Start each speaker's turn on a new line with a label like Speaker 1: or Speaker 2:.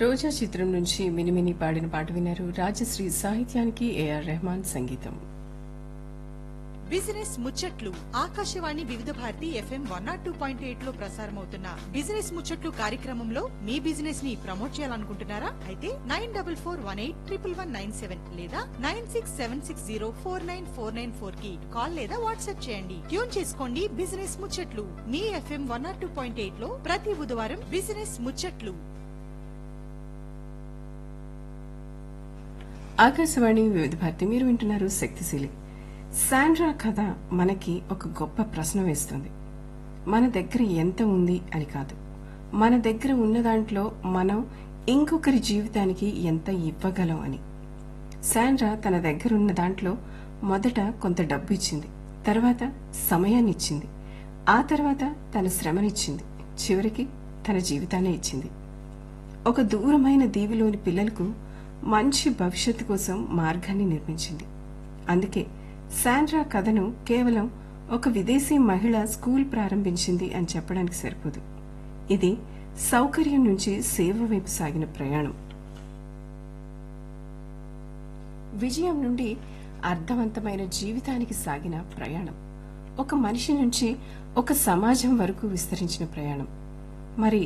Speaker 1: రోజా చిత్రం నుంచి మినిమిని పాడిన పాట విన్నారు రాజశ్రీ సాహిత్యానికి ఏఆర్ రెహమాన్ సంగీతం
Speaker 2: బిజినెస్ ముచ్చట్లు Akashvani Vividh Bharati FM one naught two point eight లో ప్రసారమవుతున్న బిజినెస్ ముచ్చట్లు కార్యక్రమంలో మీ బిజినెస్ ని ప్రమోట్ చేయాలనుకుంటున్నారా అయితే nine double four one eight triple one nine seven లేదా nine six seven six zero four nine four nine four కి కాల్ లేదా వాట్సాప్ చేయండి ట్యూన్ చేసుకోండి బిజినెస్ ముచ్చట్లు మీ FM one naught two point eight లో ప్రతి బుధవారం బిజినెస్ ముచ్చట్లు
Speaker 1: ఆకాశవాణి వివిధ భారతి మీరు వింటున్నారు శక్తిశీలి శాండ్రా కథ మనకి ఒక గొప్ప ప్రశ్న వేస్తుంది మన దగ్గర ఎంత ఉంది అని కాదు మన దగ్గర ఉన్న దాంట్లో మనం ఇంకొకరి జీవితానికి ఎంత ఇవ్వగలం అని శాండ్రా తన దగ్గర ఉన్న దాంట్లో మొదట కొంత డబ్బు ఇచ్చింది తర్వాత సమయాన్ని ఇచ్చింది ఆ తర్వాత తన శ్రమనిచ్చింది చివరికి తన జీవితాన్ని ఇచ్చింది ఒక దూరమైన దీవిలోని పిల్లలకు మంచి భవిష్యత్తు కోసం మార్గాన్ని నిర్మించింది అందుకే శాండ్రా కథను కేవలం ఒక విదేశీ మహిళ స్కూల్ ప్రారంభించింది అని చెప్పడానికి సరిపోదు ఇది సౌకర్యం నుంచి సేవ వైపు సాగిన ప్రయాణం విజయం నుండి అర్థవంతమైన జీవితానికి సాగిన ప్రయాణం ఒక మనిషి నుంచి ఒక సమాజం వరకు విస్తరించిన ప్రయాణం మరి